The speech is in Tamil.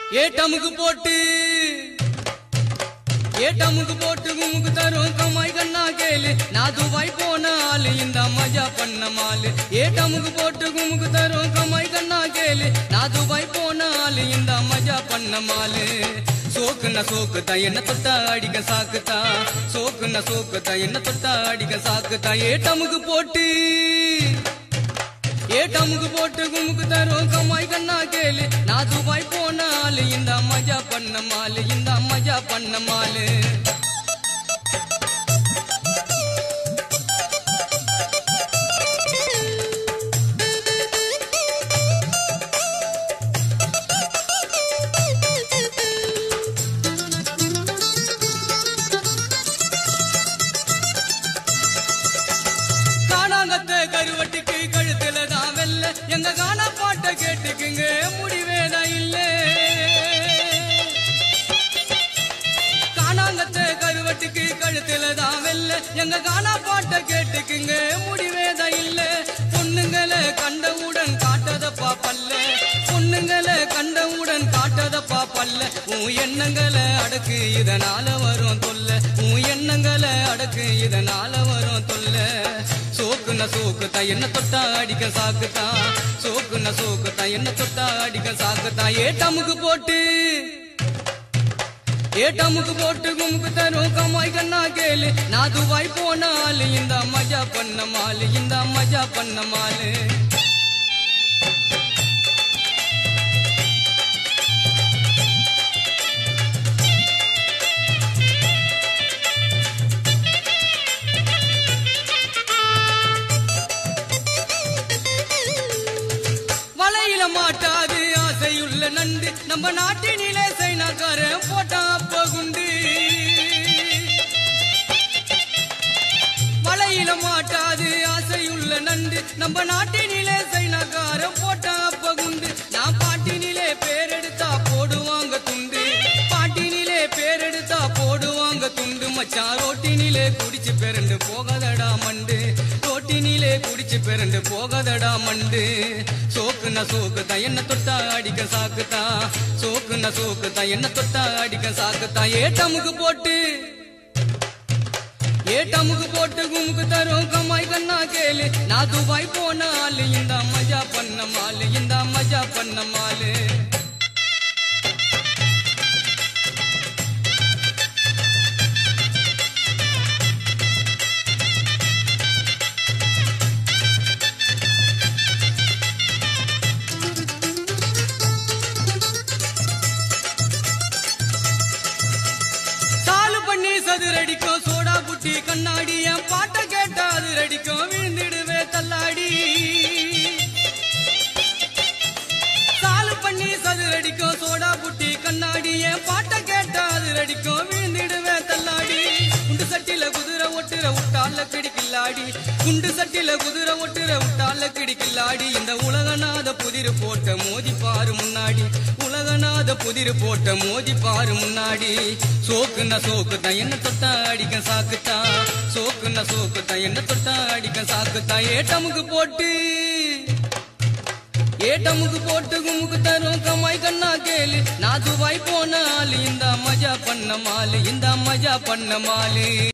ஏட்டமுக்கு போட்டு ஏட்டமுக்கு போட்டு குமுக்கு தரும் கம்மாய் கண்ணா கேளு நான் துபாய் போன ஆளு இந்த மஜா பண்ண மாலு ஏட்டமுக்கு போட்டு குமுக்கு தரும் கம்மாய் கண்ணா கேளு நான் துபாய் போன ஆளு இந்த மஜா பண்ண மாலு சோக்குன சோக்குதா என்ன தொட்டா அடிக்க சாக்குதா சோக்குன சோக்குதா என்ன தொட்டா அடிக்க சாக்குதா ஏட்டமுக்கு போட்டு ஏட்டமுக்கு போட்டு குமுக்கு தரும் கம்மாய் கண்ணா கேளு நான் துபாய் போன ஆளு இந்த மஜா பண்ண மாலு இந்த மஜா பண்ண மாலு காணாங்கத்த கருவட்டிக்கு கழுத்துல தான் வெல்ல எங்க காணா பாட்ட கேட்டுக்குங்க முடிவேதான் இல்ல காணாங்கத்த கருவட்டிக்கு கழுத்துல தான் வெல்ல எங்க காணா பாட்ட கேட்டுக்குங்க முடிவேதான் இல்ல பொண்ணுங்களை கண்டவுடன் காட்டதப்பா பல்ல பொண்ணுங்களை கண்டவுடன் காட்டதப்பா பல்ல உன் எண்ணங்களை அடக்கு இதனால வரும் தொல்ல உன் எண்ணங்களை அடக்கு இதனால வரும் தொல்ல சோக்குன சோக்குத்தா என்ன தொட்டா அடிக்க சாக்குத்தா சோக்குன சோக்குத்தா என்ன தொட்டா அடிக்க சாக்குத்தா ஏட்டமுக்கு போட்டு ஏட்டமுக்கு போட்டு குமுக்கு தரும் கம்மாய் கண்ணா கேளு நான் துபாய் போன ஆளு இந்த மஜா பண்ண மாலு இந்த மஜா பண்ண மாலு வலையில மாட்டாது ஆசையுள்ள நண்டு நம்ம நாட்டினிலே சைனாக்காரன் போட்டா அப்ப குண்டு வலையில மாட்டாது ஆசையுள்ள நண்டு நம்ம நாட்டினிலே சைனாக்காரன் போட்டா அப்ப குண்டு நான் பாட்டினிலே பேரெடுத்தா போடுவாங்க துண்டு பாட்டினிலே பேரெடுத்தா போடுவாங்க துண்டு மச்சான் ரோட்டினிலே குடிச்சு பெரண்டு போகாதடா மண்டு ரோட்டினிலே குடிச்சு பெரண்டு போகாதடா மண்டு சோக்குன சோக்குதா என்ன தொட்டா அடிக்க சாக்குதா சோக்குன சோக்குதா என்ன தொட்டா அடிக்க சாக்குதா ஏட்டமுக்கு போட்டு ஏட்டமுக்கு போட்டு குமுக்கு தரும் கம்மாய் கண்ணா கேளு நான் துபாய் போன ஆளு இந்த மஜா பண்ண மாலு இந்த மஜா பண்ண மாலு சாலு பண்ணி சதுரடிக்கும் சோடா புட்டி கண்ணாடி என் பாட்ட கேட்டா அது ரடிக்கும் விழுந்திடுவே தள்ளாடி சாலு பண்ணி சதுரடிக்கும் சோடா புட்டி கண்ணாடி என் பாட்ட கேட்டா அது ரடிக்கும் விழுந்திடுவே தள்ளாடி குண்டு சட்டில குதிரை ஒட்டுற விட்டால கிடிக்கில்லாடி குண்டு சட்டில குதிரை ஒட்டுற விட்டால கிடிக்கில்லாடி இந்த உலகநாத புதிரு போட்ட மோதி பாரு முன்னாடி உலகநாத புதிரு போட்ட மோதி பாரு முன்னாடி சோக்குன சோக்குத்தா என்ன தொட்டா அடிக்க சாக்குத்தா சோக்குன சோக்குத்தா என்ன தொட்டா அடிக்க சாக்குத்தா ஏட்டமுக்கு போட்டு ஏட்டமுக்கு போட்டு குமுக்கு தரும் கம்மாய் கண்ணா கேளு நான் துபாய் போன ஆளு இந்த மஜா பண்ண மாலு இந்த மஜா பண்ண மாலு